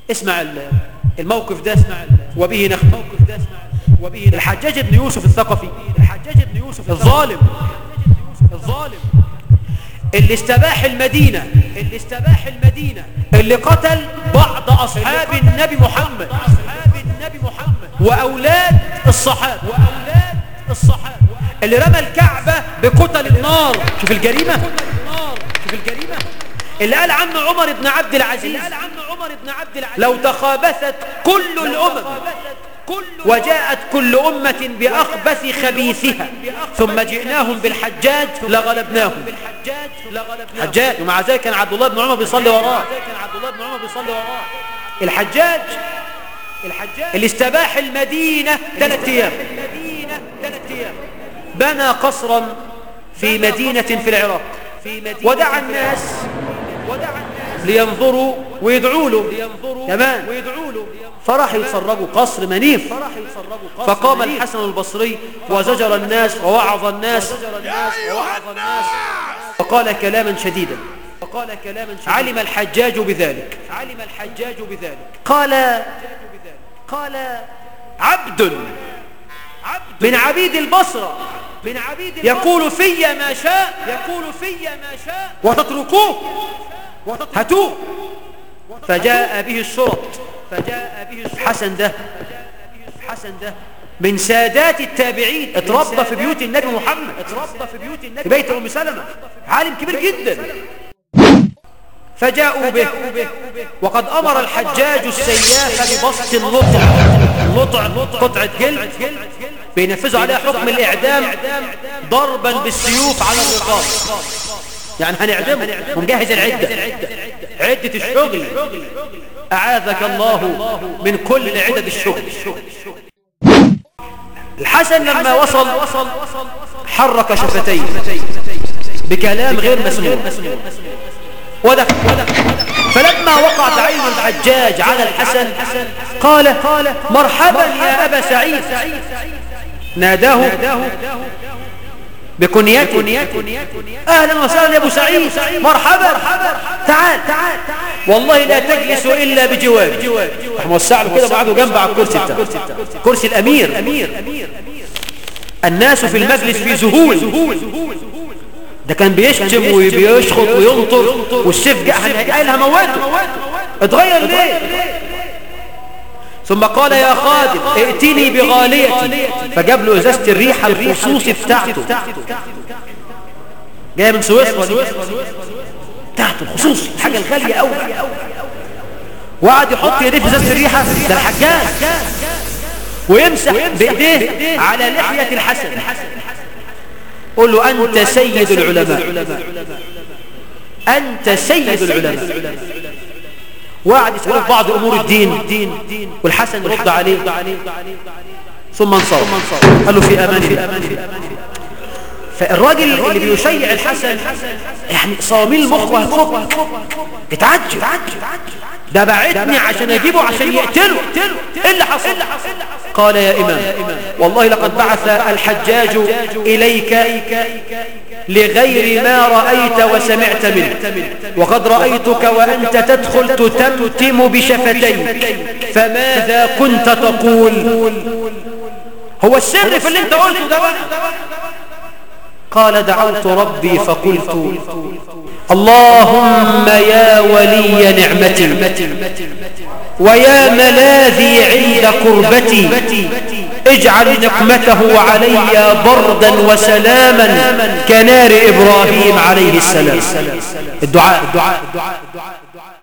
اسمع الموقف ده اسمع وبه نختم الموقف ده اسمع وبه الحجاج بن يوسف الثقفي الحجاج بن يوسف الظالم الظالم اللي استباح المدينة اللي استباح المدينة اللي قتل بعض أصحاب النبي محمد أصحاب النبي محمد وأولاد الصحابة وأولاد الصحابة اللي رمى الكعبة بكتل النار شوف الجريمة شوف الجريمة اللي قال عنه عمر بن عبد العزيز لو تخابثت كل الأمم وجاءت كل أمة بأخبث خبيثها ثم جئناهم بالحجاج لغلبناهم حجاج ومع ذلك كان عبد الله بن عمر بيصلي وراه الحجاج اللي استباح المدينة ثلاث أيام بنى قصرا في مدينة في العراق ودعا الناس لينظروا ويدعوا له كمان فراح يتفرجوا قصر منيف فقام الحسن البصري وزجر الناس ووعظ الناس وقال كلاما شديدا وقال كلاما شديدا علم الحجاج بذلك علم الحجاج بذلك قال قال عبد من عبيد البصرة من عبيد يقول في ما شاء يقول في ما شاء وتتركوه هاتوه فجاء به الشرط فجاء به الحسن ده حسن ده من سادات التابعين اتربى في بيوت النبي محمد اتربى في بيوت النبي في بيت ام سلمة عالم كبير جدا فجاءوا به وقد امر الحجاج السياف ببسط اللطع اللطع قطعة جلد بينفذوا عليها حكم الاعدام ضربا بالسيوف على الرقاب يعني هنعدمه ونجهز العدة عدة الشغل أعاذك الله من كل عدد الشغل الحسن لما وصل حرك شفتيه بكلام غير مسموع ودخل فلما وقعت عين الحجاج على الحسن قال مرحبا يا أبا سعيد ناداه بكنيته أهلا وسهلا يا أبو سعيد مرحبا تعال تعال والله لا تجلس إلا بجوابي موسع له كده وقعدوا جنب على الكرسي بتاعه كرسي الأمير الناس في المجلس في ذهول ده كان بيشتم وبيشخط وينطر والسيف قايل هموته اتغير ليه ثم قال يا خادم ائتني بغاليتي فجاب له ازازه الريحه الخصوصي بتاعته جايه من سويسرا بتاعته الخصوصي الحاجه الغاليه قوي وقعد يحط يديه في ازازه الريحه ده الحجاج ويمسح بايديه على لحيه الحسن قول له انت سيد العلماء انت سيد العلماء وقعد يسأله في بعض أمور الدين والحسن رد عليه ثم انصرف قال له في أمان في أمان في أمان فالراجل اللي بيشيع الحسن يعني صاميل المخ وهتفق اتعجب ده بعتني عشان اجيبه عشان يقتله ايه اللي حصل قال يا امام والله لقد بعث الحجاج اليك لغير ما رأيت وسمعت منه وقد رأيتك وأنت تدخل تتمتم بشفتيك فماذا كنت تقول هو السر في اللي انت قلته ده قال دعوت ربي فقلت اللهم يا ولي نعمتي ويا ملاذي عند قربتي اجعل نقمته علي بردا وسلاما كنار إبراهيم عليه السلام الدعاء الدعاء الدعاء